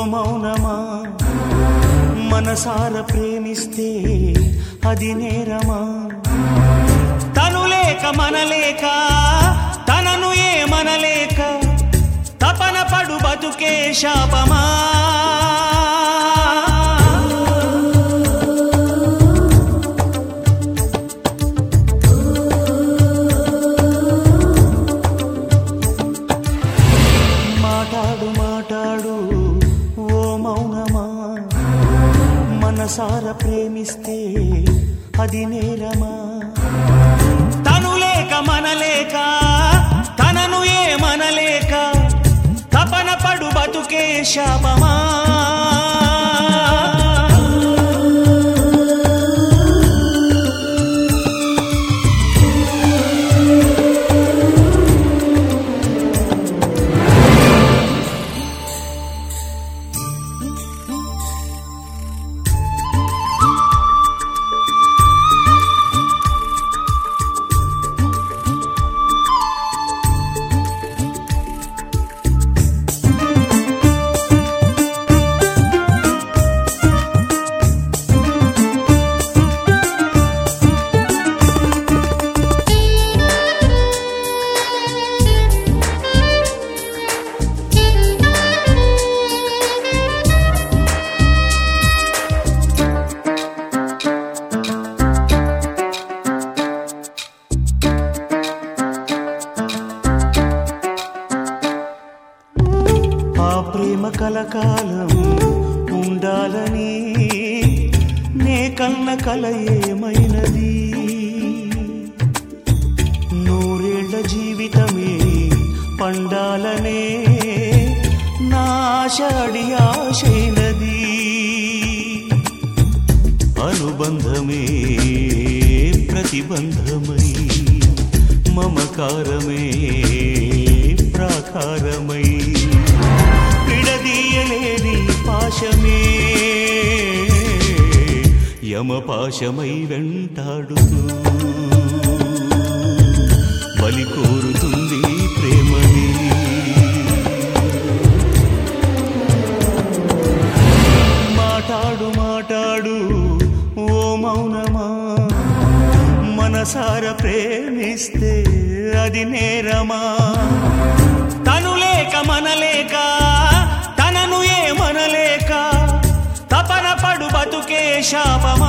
మౌనమా మనసార ప్రేమిస్తే అది నేరమా తను లేక మనలేక తనను ఏమనలేక తపన పడు బతుకే శాపమా మాటాడు మాటాడు ఓ మౌనమా మనసార ప్రేమిస్తే అది నేరమా తను లేక మనలేక తనను ఏమనలేక తపన పడు బతుకే శాపమా ఆ ప్రేమ కలకాలం ఉండాలని నే కన్న కల ఏమైనది నూరేళ్ల జీవితమే పండాలనే నాశాడి ఆశైనది అనుబంధమే ప్రతిబంధమై మమకారమే ప్రాకారమై విడదీయలేని పాశమే యమపాశమై వెంటాడుతూ బలి కోరుతుంది ప్రేమని మాటాడు మాటాడు ఓ మౌనమా మనసార ప్రేమిస్తే అది నేరమా తను లేక మనలేక తనను ఏమనలేక తపన పడు బతుకే శాపమా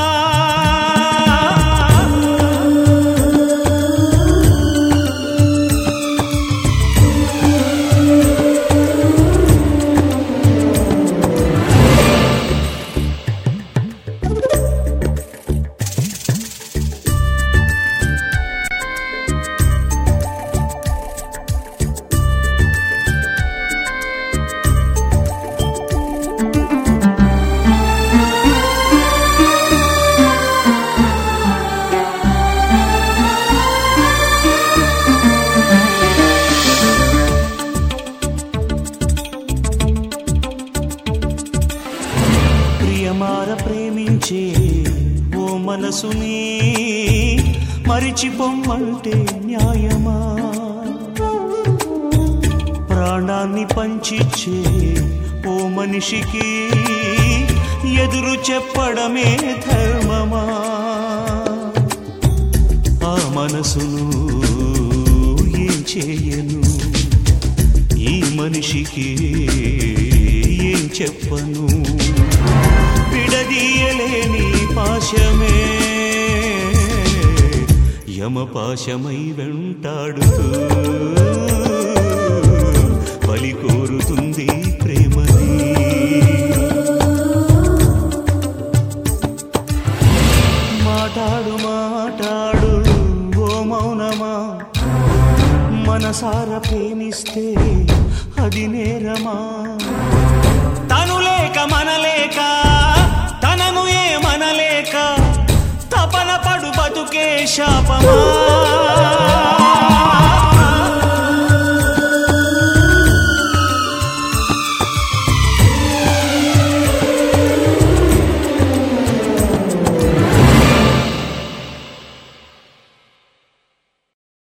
ప్రియమార ప్రేమించే ఓ మనసుని మరిచిపోమ్మంటే న్యాయమా ప్రాణాన్ని పంచిచ్చే ఓ మనిషికి ఎదురు చెప్పడమే ధర్మమా ఆ మనసును ఏం చేయను ఈ మనిషికి ఏం చెప్పను విడదీయలేని పాశమే యమపాశమై వెంటాడుతూ బలి కోరుతుంది ప్రేమని మాటాడు మాటాడు ఓ మౌనమా మనసార ప్రేమిస్తే అది నేరమా తను లేక మనలేక తనను ఏమనలేక తపన పడు బతుకే శాపమా